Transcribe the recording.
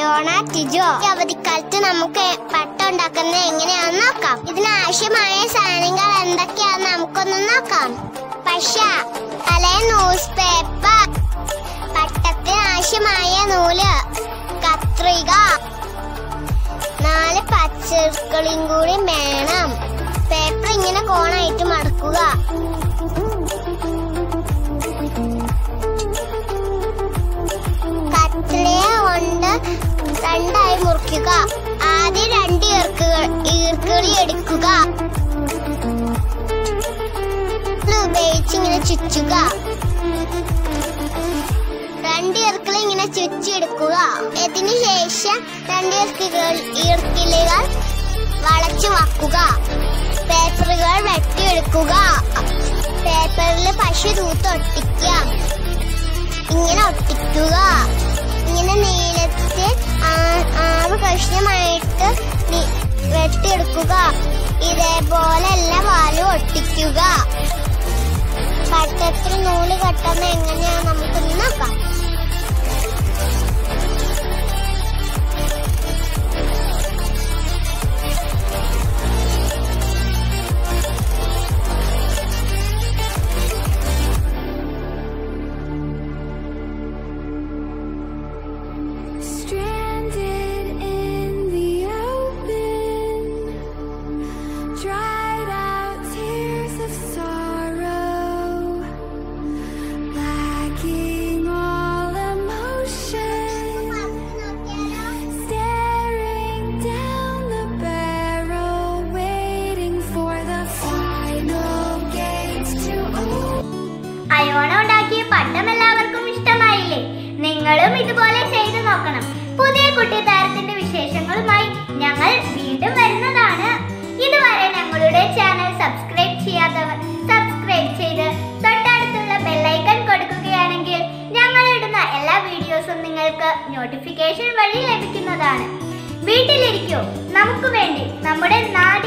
Donna Tijo ഈ അവധിക്കാലത്ത് നമുക്ക് പട്ടം ഉണ്ടാക്കുന്നത് എങ്ങനെയാണെന്ന് നോക്കാം ഇതിനാവശ്യമായ സാധനങ്ങൾ എന്തൊക്കെയാണെന്ന് നമുക്കൊന്ന് നോക്കാം പശ അല്ലെ ന്യൂസ് പേപ്പർ പട്ടത്തിന് ആവശ്യമായ നൂല് കത്രിക നാല് പച്ചക്കറിയും കൂടി വേണം പേപ്പർ ഇങ്ങനെ കോണായിട്ട് മടക്കുക കത്രിക കൊണ്ട് രണ്ടായി മുറിക്കുക ആദ്യം രണ്ട് ഈർക്കുകൾ ഈർക്കിളി എടുക്കുക ഇത് ഉപയോഗിച്ച് ഇങ്ങനെ ചുറ്റുക രണ്ട് ഈർക്കിളി ഇങ്ങനെ ചുറ്റിയെടുക്കുക ഇതിനു ശേഷം രണ്ട് ഈർക്കികൾ ഈർക്കിളികൾ വളച്ചു വക്കുക പേപ്പറുകൾ വെട്ടിയെടുക്കുക പേപ്പറിൽ പശു തൂത്ത് ഒട്ടിക്കാം ഇങ്ങനെ ഒട്ടിക്കുക ഇങ്ങനെ നീളത്തിൽ ആ- ആറ് കഷ്ണമായിട്ട് നി- വെട്ടിയെടുക്കുക ഇതേപോലെ എല്ലാ വാലും ഒട്ടിക്കുക പട്ടത്തിൽ നൂല് കെട്ടുന്ന എങ്ങനെയാ നമുക്കൊന്ന് നോക്കാം Stranded in the open, dried out tears of sorrow, lacking all emotion, staring down the barrel, waiting for the final gates to open. Ayona ഉണ്ടാക്കിയ പട്ടം എല്ലാവർക്കും ഇഷ്ടമായില്ലേ നിങ്ങളും ഇതുപോലെ ചെയ്തു നോക്കണം പുതിയ കുട്ടി താരത്തിന്റെ വിശേഷങ്ങളുമായി ഞങ്ങൾ വീണ്ടും വരുന്നതാണ് ഇതുവരെ ഞങ്ങളുടെ ചാനൽ സബ്സ്ക്രൈബ് ചെയ്യാത്തവർ സബ്സ്ക്രൈബ് ചെയ്ത് തൊട്ടടുത്തുള്ള ബെല്ലൈക്കൺ കൊടുക്കുകയാണെങ്കിൽ ഞങ്ങൾ ഇടുന്ന എല്ലാ വീഡിയോസും നിങ്ങൾക്ക് നോട്ടിഫിക്കേഷൻ വഴി ലഭിക്കുന്നതാണ് വീട്ടിലിരിക്കൂ നമുക്ക് വേണ്ടി നമ്മുടെ നാട്